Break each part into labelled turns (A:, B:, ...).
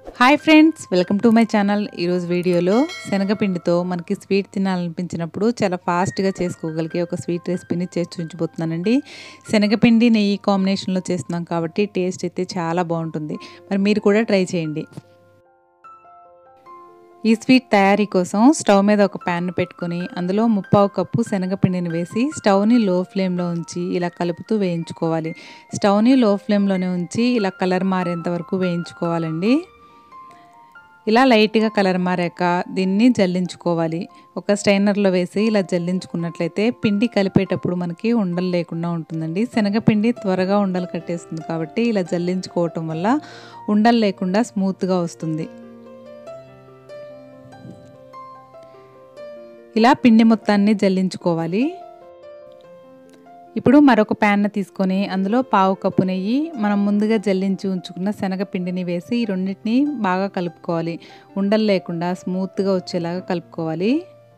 A: hi friends welcome to my channel ఈరోజు వీడియోలో శనగపిండితో మనకి స్వీట్ తినాలనిపించినప్పుడు చాలా ఫాస్ట్గా చేసుకోగలిగే ఒక స్వీట్ రెసిపీని చేసి చూపించబోతున్నానండి శనగపిండి నెయ్యి కాంబినేషన్లో చేస్తున్నాం కాబట్టి టేస్ట్ అయితే చాలా బాగుంటుంది మరి మీరు కూడా ట్రై చేయండి ఈ స్వీట్ తయారీ కోసం స్టవ్ మీద ఒక ప్యాన్ పెట్టుకొని అందులో ముప్పావు కప్పు శనగపిండిని వేసి స్టవ్ని లో ఫ్లేమ్లో ఉంచి ఇలా కలుపుతూ వేయించుకోవాలి స్టవ్ని లో ఫ్లేమ్లోనే ఉంచి ఇలా కలర్ మారేంత వరకు వేయించుకోవాలండి ఇలా లైట్గా కలర్ మారాక దీన్ని జల్లించుకోవాలి ఒక స్టైనర్లో వేసి ఇలా జల్లించుకున్నట్లయితే పిండి కలిపేటప్పుడు మనకి ఉండలు లేకుండా ఉంటుందండి శనగపిండి త్వరగా ఉండలు కట్టేస్తుంది కాబట్టి ఇలా జల్లించుకోవటం వల్ల ఉండలు లేకుండా స్మూత్గా వస్తుంది ఇలా పిండి మొత్తాన్ని జల్లించుకోవాలి ఇప్పుడు మరొక ప్యాన్ తీసుకొని అందులో పావు కప్పు నెయ్యి మనం ముందుగా జల్లించి ఉంచుకున్న శనగపిండిని వేసి ఈ రెండింటిని బాగా కలుపుకోవాలి ఉండలు లేకుండా స్మూత్గా వచ్చేలాగా కలుపుకోవాలి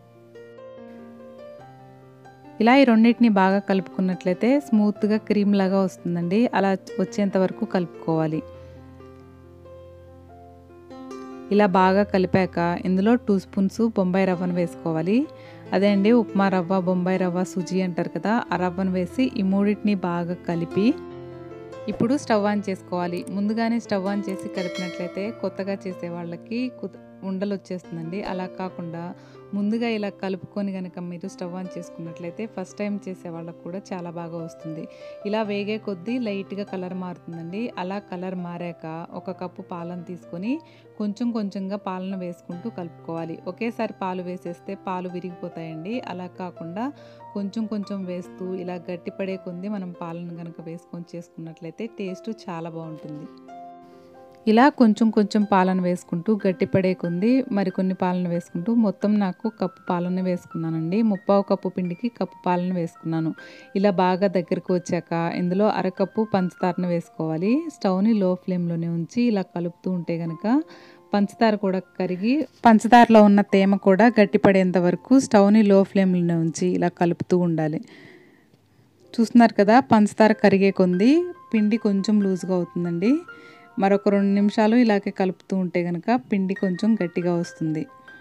A: ఇలా ఈ రెండింటిని బాగా కలుపుకున్నట్లయితే స్మూత్గా క్రీమ్ లాగా వస్తుందండి అలా వచ్చేంత వరకు కలుపుకోవాలి ఇలా బాగా కలిపాక ఇందులో టూ స్పూన్స్ బొంబాయి రవ్వను వేసుకోవాలి అదే అండి ఉప్మా రవ్వ బొంబాయి రవ్వ సుజీ అంటారు కదా ఆ రవ్వను వేసి ఈ మూడింటిని బాగా కలిపి ఇప్పుడు స్టవ్ ఆన్ చేసుకోవాలి ముందుగానే స్టవ్ ఆన్ చేసి కలిపినట్లయితే కొత్తగా చేసే వాళ్ళకి ఉండలు వచ్చేస్తుందండి అలా కాకుండా ముందుగా ఇలా కలుపుకొని కనుక మీరు స్టవ్ ఆన్ చేసుకున్నట్లయితే ఫస్ట్ టైం చేసే వాళ్ళకు కూడా చాలా బాగా వస్తుంది ఇలా వేగే కొద్దీ లైట్గా కలర్ మారుతుందండి అలా కలర్ మారాక ఒక కప్పు పాలను తీసుకొని కొంచెం కొంచెంగా పాలను వేసుకుంటూ కలుపుకోవాలి ఒకేసారి పాలు వేసేస్తే పాలు విరిగిపోతాయండి అలా కాకుండా కొంచెం కొంచెం వేస్తూ ఇలా గట్టిపడే కొంది మనం పాలను కనుక వేసుకొని చేసుకున్నట్లయితే టేస్ట్ చాలా బాగుంటుంది ఇలా కొంచెం కొంచెం పాలను వేసుకుంటూ గట్టిపడే కొంది మరికొన్ని పాలను వేసుకుంటూ మొత్తం నాకు కప్పు పాలను వేసుకున్నానండి ముప్పావు కప్పు పిండికి కప్పు పాలను వేసుకున్నాను ఇలా బాగా దగ్గరకు వచ్చాక ఇందులో అరకప్పు పంచదారను వేసుకోవాలి స్టవ్ని లో ఫ్లేమ్లోనే ఉంచి ఇలా కలుపుతూ ఉంటే కనుక పంచదార కూడా కరిగి పంచదారలో ఉన్న తేమ కూడా గట్టిపడేంత వరకు స్టవ్ని లో ఫ్లేమ్లోనే ఉంచి ఇలా కలుపుతూ ఉండాలి చూస్తున్నారు కదా పంచదార కరిగే కొంది పిండి కొంచెం లూజ్గా అవుతుందండి మరొక రెండు నిమిషాలు ఇలాగే కలుపుతూ ఉంటే కనుక పిండి కొంచెం గట్టిగా వస్తుంది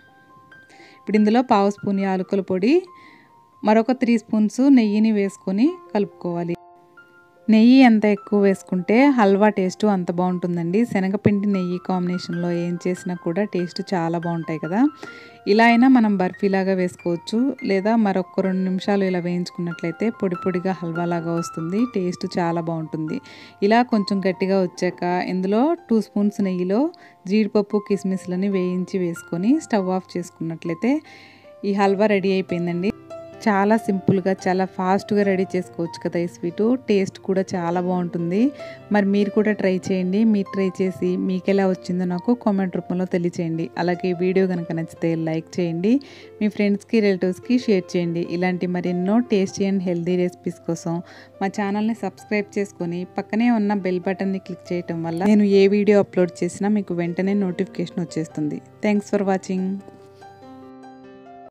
A: ఇప్పుడు ఇందులో పావు స్పూన్ యాలకుల పొడి మరొక త్రీ స్పూన్స్ నెయ్యిని వేసుకొని కలుపుకోవాలి నెయ్యి ఎంత ఎక్కువ వేసుకుంటే హల్వా టేస్ట్ అంత బాగుంటుందండి శనగపిండి నెయ్యి కాంబినేషన్లో ఏం చేసినా కూడా టేస్ట్ చాలా బాగుంటాయి కదా ఇలా అయినా మనం బర్ఫీలాగా వేసుకోవచ్చు లేదా మరొక రెండు నిమిషాలు ఇలా వేయించుకున్నట్లయితే పొడి పొడిగా హల్వా లాగా వస్తుంది టేస్ట్ చాలా బాగుంటుంది ఇలా కొంచెం గట్టిగా వచ్చాక ఇందులో టూ స్పూన్స్ నెయ్యిలో జీడిపప్పు కిస్మిస్లని వేయించి వేసుకొని స్టవ్ ఆఫ్ చేసుకున్నట్లయితే ఈ హల్వా రెడీ అయిపోయిందండి చాలా సింపుల్గా చాలా ఫాస్ట్గా రెడీ చేసుకోవచ్చు కదా ఈ స్వీటు టేస్ట్ కూడా చాలా బాగుంటుంది మరి మీరు కూడా ట్రై చేయండి మీరు ట్రై చేసి మీకు ఎలా వచ్చిందో నాకు కామెంట్ రూపంలో తెలియచేయండి అలాగే వీడియో కనుక నచ్చితే లైక్ చేయండి మీ ఫ్రెండ్స్కి రిలేటివ్స్కి షేర్ చేయండి ఇలాంటి మరెన్నో టేస్టీ అండ్ హెల్దీ రెసిపీస్ కోసం మా ఛానల్ని సబ్స్క్రైబ్ చేసుకొని పక్కనే ఉన్న బెల్ బటన్ని క్లిక్ చేయటం వల్ల నేను ఏ వీడియో అప్లోడ్ చేసినా మీకు వెంటనే నోటిఫికేషన్ వచ్చేస్తుంది థ్యాంక్స్ ఫర్ వాచింగ్